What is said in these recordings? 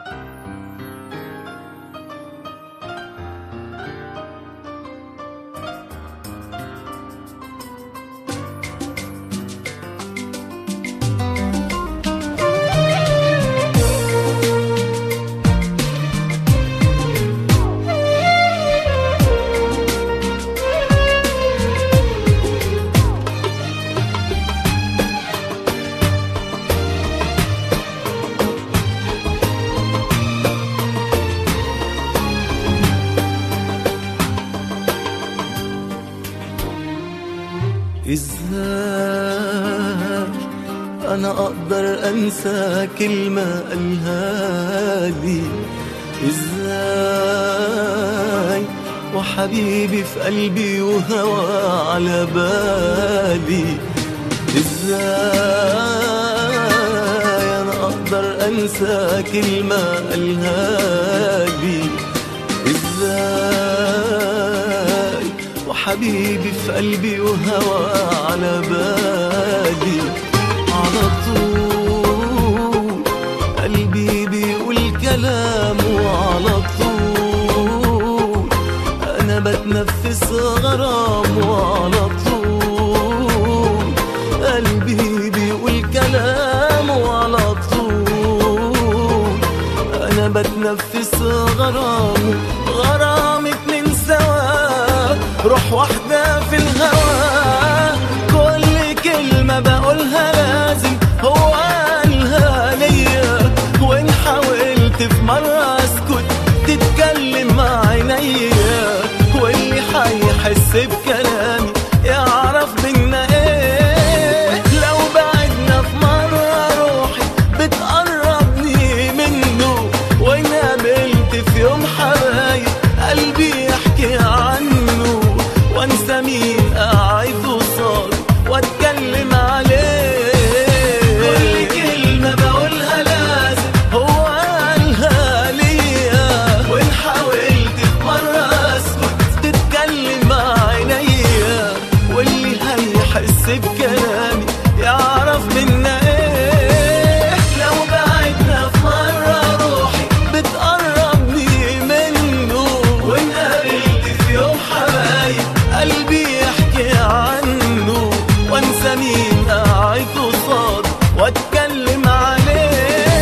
ازاي انا اقدر انسى كلمة قالها لي ازاي وحبيبي في قلبي وهوى على بالي ازاي انا اقدر انسى كلمة قالها لي ازاي وحبيبي في قلبي وهوى على بالي على طول قلبي بيقول كلام وعلى طول انا بتنفس غرام وعلى طول قلبي بيقول كلام وعلى طول انا بتنفس غرام غرام اتنين سوا روح واحدة في الهوا كل كلمة بقولها لازم هو قالها ليا وان حاولت في مرة اسكت تتكلم مع عينيا واللي هيحس بكلامي يعرف منا ايه لو بعدنا في مرة روحي بتقربني منه وان قابلت في يوم حبايب قلبي يحكي عنه وانسى مين قاعد قصادي واتكلم عليه كل كلمة بقولها لازم هو قالها ليا وان حاولت في مرة اسكت تتكلم مع عينيا واللي هيحس بكلامي يعرف منا ايه لو بعدنا في مرة روحي بتقربني منه وان قابلت في يوم حبايب قلبي يحكي عنه وانسى مين قاعد قصادي واتكلم عليه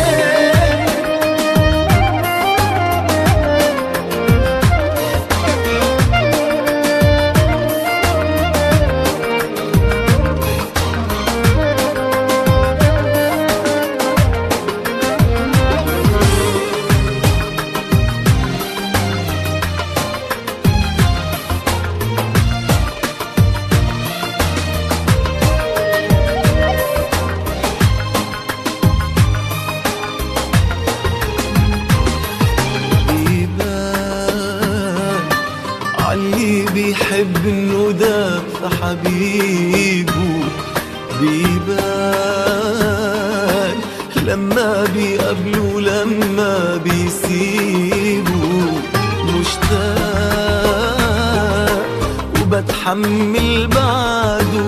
بيبان علي بيحب انه ده في حبيبه بيبان لما بيقابله لما بيسيبه مشتاق وبتحمل بعده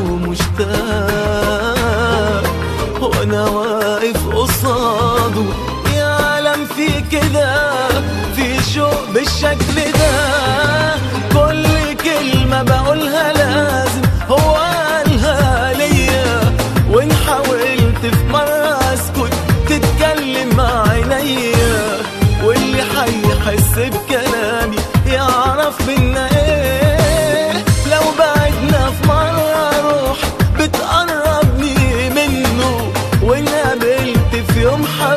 مشتاق وانا واقف قصاده يا عالم في كده في شوق بالشكل ده كل كلمة بقولها لازم هو قالها ليا وان حاولت في مرة اسكت تتكلم مع عينيا واللي هيحس بكلامي يعرف منا ايه لو بعدنا في مرة روحي بتقربني منه وان قابلت في يوم حبيبي